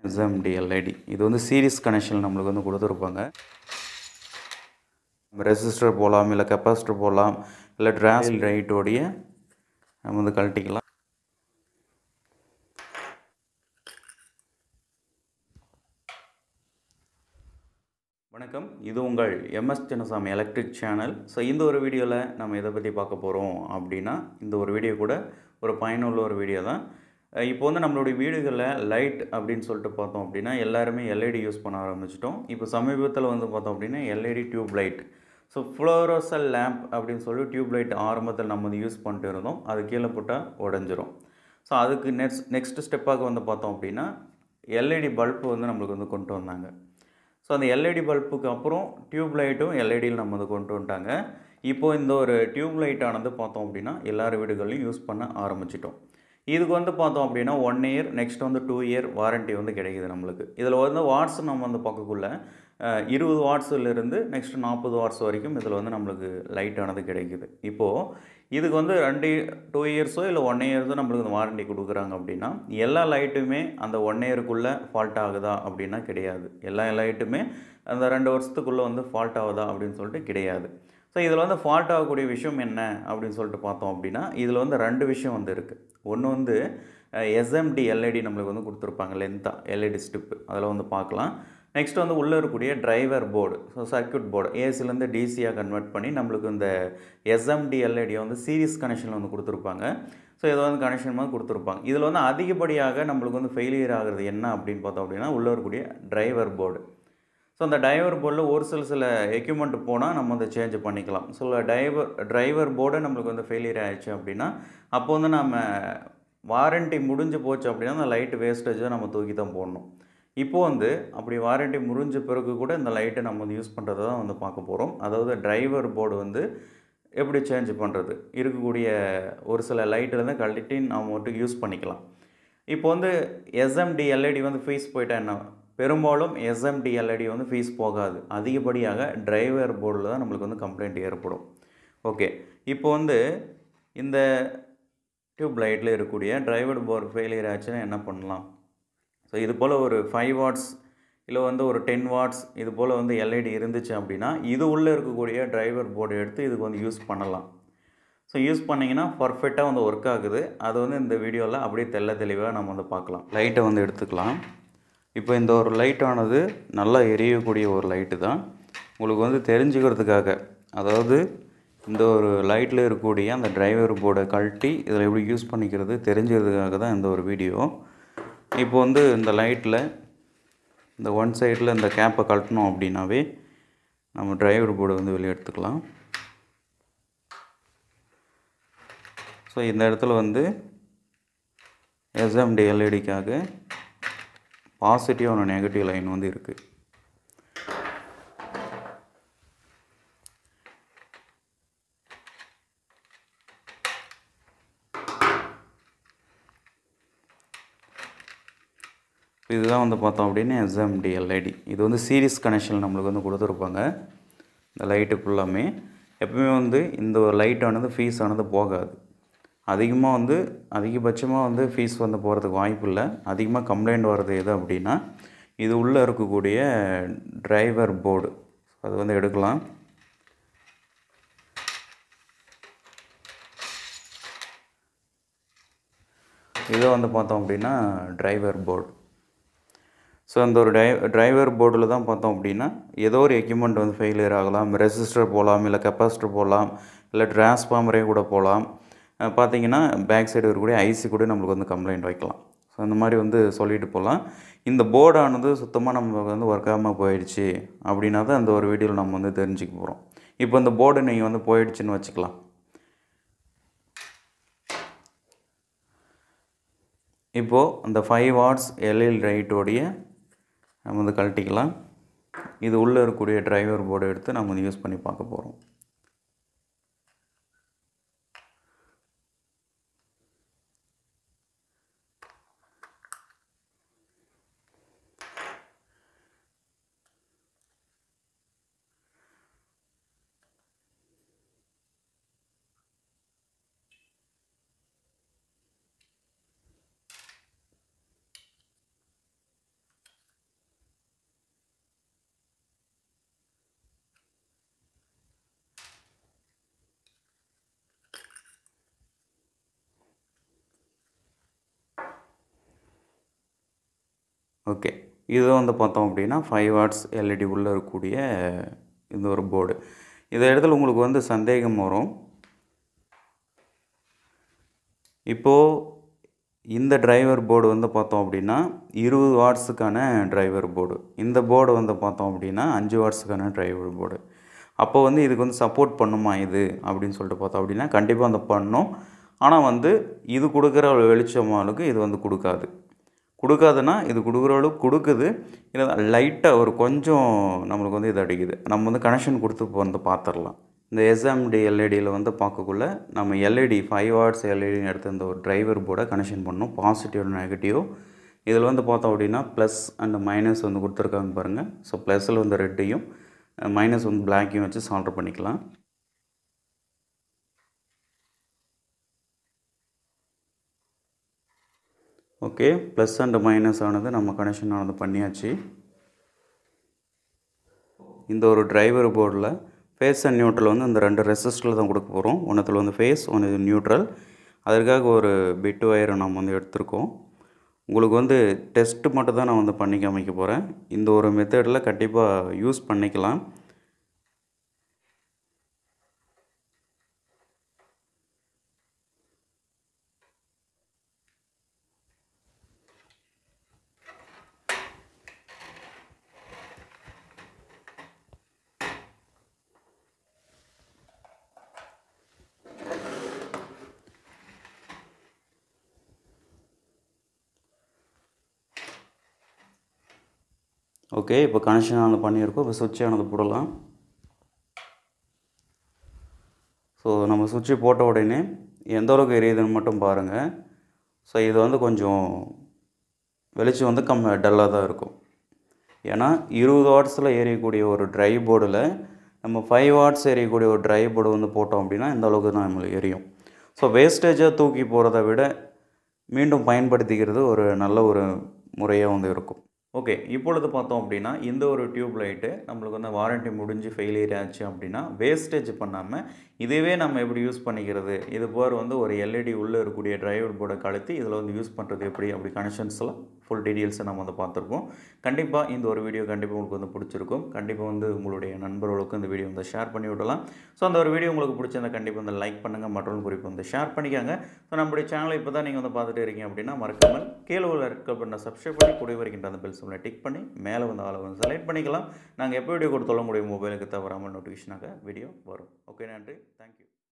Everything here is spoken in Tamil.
எஸ்எம்டி எல்ஐடி இது வந்து சீரிஸ் கனெக்ஷன் நம்மளுக்கு வந்து கொடுத்துருப்பாங்க ரெசிஸ்டர் போகலாம் இல்லை கெப்பாசிட்டர் போகலாம் இல்லை டிரான்ஸ் ரைட்டோடைய நம்ம வந்து கழட்டிக்கலாம் வணக்கம் இது உங்கள் MS Chinnasamy electric channel so இந்த ஒரு வீடியோவில் நம்ம எதை பற்றி பார்க்க போகிறோம் அப்படின்னா இந்த ஒரு வீடியோ கூட ஒரு பயனுள்ள ஒரு வீடியோ தான் அஹ் இப்போ வந்து நம்மளுடைய வீடுகளில் லைட் அப்படின்னு சொல்லிட்டு பார்த்தோம் அப்படின்னா எல்லாருமே எல்இடி யூஸ் பண்ண ஆரம்பிச்சிட்டோம் இப்போ சமீபத்தில் வந்து பார்த்தோம் அப்படின்னா LED tube light so fluorescent lamp அப்படின்னு சொல்லி டியூப் லைட் ஆரம்பத்தில் நம்ம வந்து யூஸ் பண்ணிட்டு இருந்தோம் அது கீழே போட்டால் உடஞ்சிரும் ஸோ அதுக்கு நெக்ஸ்ட் நெக்ஸ்ட் ஸ்டெப்பாக வந்து பார்த்தோம் அப்படின்னா எல்இடி பல்பு வந்து நம்மளுக்கு வந்து கொண்டு வந்தாங்க ஸோ அந்த எல்இடி பல்புக்கு அப்புறம் டியூப் லைட்டும் எல்இடியில் நம்ம வந்து கொண்டு வந்துட்டாங்க இப்போ இந்த ஒரு டியூப் லைட்டானது பார்த்தோம் அப்படின்னா எல்லார் வீடுகள்லையும் யூஸ் பண்ண ஆரம்பிச்சிட்டோம் இதுக்கு வந்து பார்த்தோம் அப்படின்னா ஒன் இயர் நெக்ஸ்ட் வந்து டூ இயர் வாரண்ட்டி வந்து கிடைக்குது நம்மளுக்கு இதில் வந்து வாட்ஸ் நம்ம வந்து பார்க்கக்குள்ள அஹ், இருபது வாட்ஸிலிருந்து நெக்ஸ்ட் நாற்பது வாட்ஸ் வரைக்கும் இதில் வந்து நம்மளுக்கு லைட்டானது கிடைக்குது இப்போது இதுக்கு வந்து ரெண்டு டூ இயர்ஸோ இல்லை ஒன் இயர்ஸோ நம்மளுக்கு இந்த வாரண்டி கொடுக்குறாங்க அப்படின்னா எல்லா லைட்டுமே அந்த ஒன் இயருக்குள்ளே ஃபால்ட் ஆகுதா அப்படின்னா கிடையாது எல்லா லைட்டுமே அந்த ரெண்டு வருஷத்துக்குள்ளே வந்து ஃபால்ட் ஆகுதா அப்படின்னு சொல்லிட்டு கிடையாது ஸோ இதில் வந்து ஃபால்ட் ஆகக்கூடிய விஷயம் என்ன அப்படின்னு சொல்லிட்டு பார்த்தோம் அப்படின்னா இதில் வந்து ரெண்டு விஷயம் வந்து இருக்குது ஒன்று வந்து எஸ்எம்டி எல்இடி நம்மளுக்கு வந்து கொடுத்துருப்பாங்க லென்த்தாக எல்இடி ஸ்டிப்பு அதில் வந்து பார்க்கலாம் நெக்ஸ்ட் வந்து உள்ளே இருக்கக்கூடிய driver board so circuit board ஏசிலேருந்து டிசியாக கன்வெர்ட் பண்ணி நம்மளுக்கு இந்த எஸ்எம்டி எல்இடியை வந்து சீரிஸ் கனெக்ஷனில் வந்து கொடுத்துருப்பாங்க ஸோ இதை வந்து கனெக்ஷன் மாதிரி கொடுத்துருப்பாங்க இதில் வந்து அதிகப்படியாக நம்மளுக்கு வந்து ஃபெயிலியர் ஆகுறது என்ன அப்படின்னு பார்த்தோம் அப்படின்னா உள்ளே இருக்கக்கூடிய டிரைவர் போர்டு ஸோ அந்த டிரைவர் போர்டில் ஒரு சில சில எக்யூப்மெண்ட் போனால் நம்ம வந்து சேஞ்ச் பண்ணிக்கலாம் ஸோ டிரைவர் டிரைவர் போர்டை நம்மளுக்கு வந்து ஃபெயிலியர் ஆயிடுச்சு அப்படின்னா அப்போ வந்து நம்ம வாரண்ட்டி முடிஞ்சு போச்சு அப்படின்னா அந்த லைட் வேஸ்டேஜை நம்ம தூக்கி தான் போடணும் இப்போ வந்து அப்படி வாரண்ட்டி முடிஞ்ச பிறகு கூட இந்த லைட்டை நம்ம வந்து யூஸ் பண்ணுறதை தான் வந்து பார்க்க போகிறோம் அதாவது டிரைவர் போர்டு வந்து எப்படி சேஞ்ச் பண்ணுறது இருக்கக்கூடிய ஒரு சில லைட்டில் தான் கழட்டி நம்ம மட்டும் யூஸ் பண்ணிக்கலாம் இப்போ வந்து எஸ்எம்டி எல்இடி வந்து ஃபீஸ் போயிட்டா என்ன பெரும்பாலும் எஸ்எம்டி எல்இடி வந்து ஃபீஸ் போகாது அதிகப்படியாக டிரைவர் போர்டில் தான் நம்மளுக்கு வந்து கம்ப்ளைண்ட் ஏற்படும் ஓகே இப்போ வந்து இந்த டியூப் லைட்டில் இருக்கக்கூடிய டிரைவர் போர்டு ஃபெயிலியர் ஆச்சுன்னா என்ன பண்ணலாம் ஸோ இது போல் ஒரு ஃபைவ் வாட்ஸ் இல்லை வந்து ஒரு டென் வாட்ஸ் இது போல் வந்து எல்இடி இருந்துச்சு அப்படின்னா இது உள்ளே இருக்கக்கூடிய டிரைவர் போர்டு எடுத்து இதுக்கு வந்து யூஸ் பண்ணலாம் ஸோ யூஸ் பண்ணிங்கன்னா பர்ஃபெக்டாக வந்து ஒர்க் ஆகுது அது வந்து இந்த வீடியோவில் அப்படியே தெள்ள தெளிவாக நம்ம வந்து பார்க்கலாம் லைட்டை வந்து எடுத்துக்கலாம் இப்போ இந்த ஒரு லைட்டானது நல்லா எரியக்கூடிய ஒரு லைட்டு தான் உங்களுக்கு வந்து தெரிஞ்சுக்கிறதுக்காக அதாவது இந்த ஒரு லைட்டில் இருக்கக்கூடிய அந்த டிரைவர் போர்டை கழட்டி இதில் எப்படி யூஸ் பண்ணிக்கிறது தெரிஞ்சுக்கிறதுக்காக தான் இந்த ஒரு வீடியோ இப்போ வந்து இந்த லைட்டில் இந்த ஒன் சைடில் இந்த கேப்பை கழட்டினோம் அப்படின்னாவே நம்ம டிரைவர் போர்டை வந்து வெளியே எடுத்துக்கலாம் ஸோ இந்த இடத்துல வந்து எஸ்எம்டி எல்இடிக்காக பாசிட்டிவ் ஒன்று நெகட்டிவ் லைன் வந்து இருக்குது இதுதான் வந்து பார்த்தோம் அப்படின்னா எஸ்எம்டி எல்ஐடி இது வந்து சீரிஸ் கனெக்ஷன் நம்மளுக்கு வந்து கொடுத்துருப்பாங்க இந்த லைட்டு ஃபுல்லாமே எப்பவுமே வந்து இந்த ஒரு லைட்டானது ஃபீஸ் ஆனது போகாது அதிகமாக வந்து அதிகபட்சமாக வந்து ஃபீஸ் வந்து போகிறதுக்கு வாய்ப்பு இல்லை அதிகமாக கம்ப்ளைண்ட் வர்றது எது அப்படின்னா இது உள்ளே இருக்கக்கூடிய டிரைவர் போர்டு அது வந்து எடுக்கலாம் இதை வந்து பார்த்தோம் அப்படின்னா டிரைவர் போர்டு ஸோ அந்த ஒரு டை டிரைவர் போர்டில் தான் பார்த்தோம் அப்படின்னா ஏதோ ஒரு எக்யூப்மெண்ட் வந்து ஃபெயிலியர் ஆகலாம் ரெசிஸ்டர் போகலாம் இல்லை கெப்பாசிட்டர் போகலாம் இல்லை டிரான்ஸ்ஃபார்மரே கூட போகலாம் அஹ் பார்த்தீங்கன்னா பேக் சைடு இருக்கக்கூடிய ஐசி கூட நம்மளுக்கு வந்து கம்ப்ளைண்ட் வைக்கலாம் ஸோ அந்த மாதிரி வந்து சொல்லிட்டு போகலாம் இந்த போர்டானது சுத்தமாக நமக்கு வந்து ஒர்க் ஆகாமல் போயிடுச்சு அப்படின்னா தான் அந்த ஒரு வீடியோவில் நம்ம வந்து தெரிஞ்சுக்க போகிறோம் இப்போ இந்த போர்டு நீங்கள் வந்து போயிடுச்சுன்னு வச்சுக்கலாம் இப்போது அந்த ஃபைவ் வாட்ஸ் எல்எல் ரைட்டோடைய நம்ம வந்து கழட்டிக்கலாம் இது உள்ளே இருக்கக்கூடிய டிரைவர் போர்டு எடுத்து நம்ம வந்து யூஸ் பண்ணி பார்க்க போகிறோம் ஓகே இது வந்து பார்த்தோம் அப்படின்னா ஃபைவ் வாட்ஸ் எல்இடி உள்ளே இருக்கக்கூடிய இந்த ஒரு போர்டு இந்த இடத்துல உங்களுக்கு வந்து சந்தேகம் வரும் இப்போது இந்த டிரைவர் போர்டு வந்து பார்த்தோம் அப்படின்னா இருபது வாட்ஸுக்கான டிரைவர் போர்டு இந்த போர்டு வந்து பார்த்தோம் அப்படின்னா அஞ்சு வாட்ஸுக்கான டிரைவர் போர்டு அப்போ வந்து இதுக்கு வந்து சப்போர்ட் பண்ணுமா இது அப்படின்னு சொல்லிட்டு பார்த்தோம் அப்படின்னா கண்டிப்பாக அந்த பண்ணும் ஆனால் வந்து இது கொடுக்குற வெளிச்சமாளுக்கு இது வந்து கொடுக்காது கொடுக்காதுன்னா இது கொடுக்குற அளவுக்கு கொடுக்குது இல்லை லைட்டாக ஒரு கொஞ்சம் நம்மளுக்கு வந்து இது அடிக்குது நம்ம வந்து கனெக்ஷன் கொடுத்து இப்போ வந்து பார்த்துடலாம் இந்த எஸ்எம்டி எல்இடியில் வந்து பார்க்கக்குள்ள நம்ம எல்இடி ஃபைவ் வாட்ஸ் எல்இடின்னு எடுத்து இந்த ஒரு டிரைவர் போர்டை கனெக்ஷன் பண்ணோம் பாசிட்டிவ் நெகட்டிவ் இதில் வந்து பார்த்தோம் அப்படின்னா ப்ளஸ் அண்ட் மைனஸ் வந்து கொடுத்துருக்காங்க பாருங்கள் ஸோ ப்ளஸில் வந்து ரெட்டையும் மைனஸ் வந்து பிளாக்கையும் வச்சு சால்டர் பண்ணிக்கலாம் ஓகே ப்ளஸ் அண்ட் மைனஸ் ஆனது நம்ம கனெக்ஷன் ஆனது பண்ணியாச்சு இந்த ஒரு டிரைவர் போர்டில் ஃபேஸ் அண்ட் நியூட்ரல் வந்து இந்த ரெண்டு ரெசிஸ்டில் தான் கொடுக்க போகிறோம் ஒன்றத்தில் வந்து ஃபேஸ் ஒன்று இது நியூட்ரல் அதற்காக ஒரு பிட் ஒயரை நம்ம வந்து எடுத்திருக்கோம் உங்களுக்கு வந்து டெஸ்ட்டு மட்டும் தான் நான் வந்து பண்ணி காமிக்க போகிறேன் இந்த ஒரு மெத்தடில் கண்டிப்பாக யூஸ் பண்ணிக்கலாம் ஓகே இப்போ கனெக்ஷன் ஆனது பண்ணியிருக்கோம் இப்போ சுவிட்ச் ஆனது போடலாம் ஸோ நம்ம சுவிட்சு போட்ட உடனே எந்த அளவுக்கு எரியுதுன்னு மட்டும் பாருங்கள் ஸோ இது வந்து கொஞ்சம் வெளிச்சம் வந்து கம் டல்லாக தான் இருக்கும் ஏன்னா இருபது வாட்ஸில் எரியக்கூடிய ஒரு ட்ரை போர்டில் நம்ம ஃபைவ் வாட்ஸ் எரியக்கூடிய ஒரு ட்ரை போர்டு வந்து போட்டோம் அப்படின்னா இந்த அளவுக்கு தான் நம்மளுக்கு எரியும் ஸோ வேஸ்டேஜாக தூக்கி போகிறத விட மீண்டும் பயன்படுத்திக்கிறது ஒரு நல்ல ஒரு முறையாக வந்து இருக்கும் ஓகே இப்பொழுது பார்த்தோம் அப்படின்னா இந்த ஒரு டியூப் லைட்டு நம்மளுக்கு வந்து வாரண்ட்டி முடிஞ்சு ஃபெயிலியர் ஆச்சு அப்படின்னா வேஸ்டேஜ் பண்ணாமல் இதுவே நம்ம எப்படி யூஸ் பண்ணிக்கிறது இது போர் வந்து ஒரு எல்இடி உள்ளே இருக்கக்கூடிய டிரைவர் போர்டை கழுத்தி இதில் வந்து யூஸ் பண்ணுறது எப்படி அப்படி கனெக்ஷன்ஸ்லாம் ஃபுல் டீட்டெயில்ஸை நம்ம வந்து பார்த்துருக்கோம் கண்டிப்பாக இந்த ஒரு வீடியோ கண்டிப்பாக உங்களுக்கு வந்து பிடிச்சிருக்கும் கண்டிப்பாக வந்து உங்களுடைய நண்பர்களுக்கும் இந்த வீடியோ வந்து ஷேர் பண்ணி விடலாம் ஸோ அந்த ஒரு வீடியோ உங்களுக்கு பிடிச்சிருந்தா கண்டிப்பாக வந்து லைக் பண்ணுங்கள் மற்றும் குறிப்பு வந்து ஷேர் பண்ணிக்காங்க ஸோ நம்மளுடைய சேனலை இப்போ தான் நீங்கள் வந்து பார்த்துட்டு இருக்கீங்க அப்படின்னா மறக்காமல் கீழே உள்ள இருக்க பண்ண சப்ஸ்கிரைப் பண்ணி கூடிய வரைக்கின்ற அந்த பெல் சிம்மில் டிக் பண்ணி மேலே வந்து ஆளை வந்து செலக்ட் பண்ணிக்கலாம் நாங்கள் எப்போ வீடியோ கொடுத்தாலும் முடியும் மொபைலுக்கு தவறாமல் நோட்டிஃபிகேஷனாக வீடியோ வரும் ஓகே நன்றி தேங்க்யூ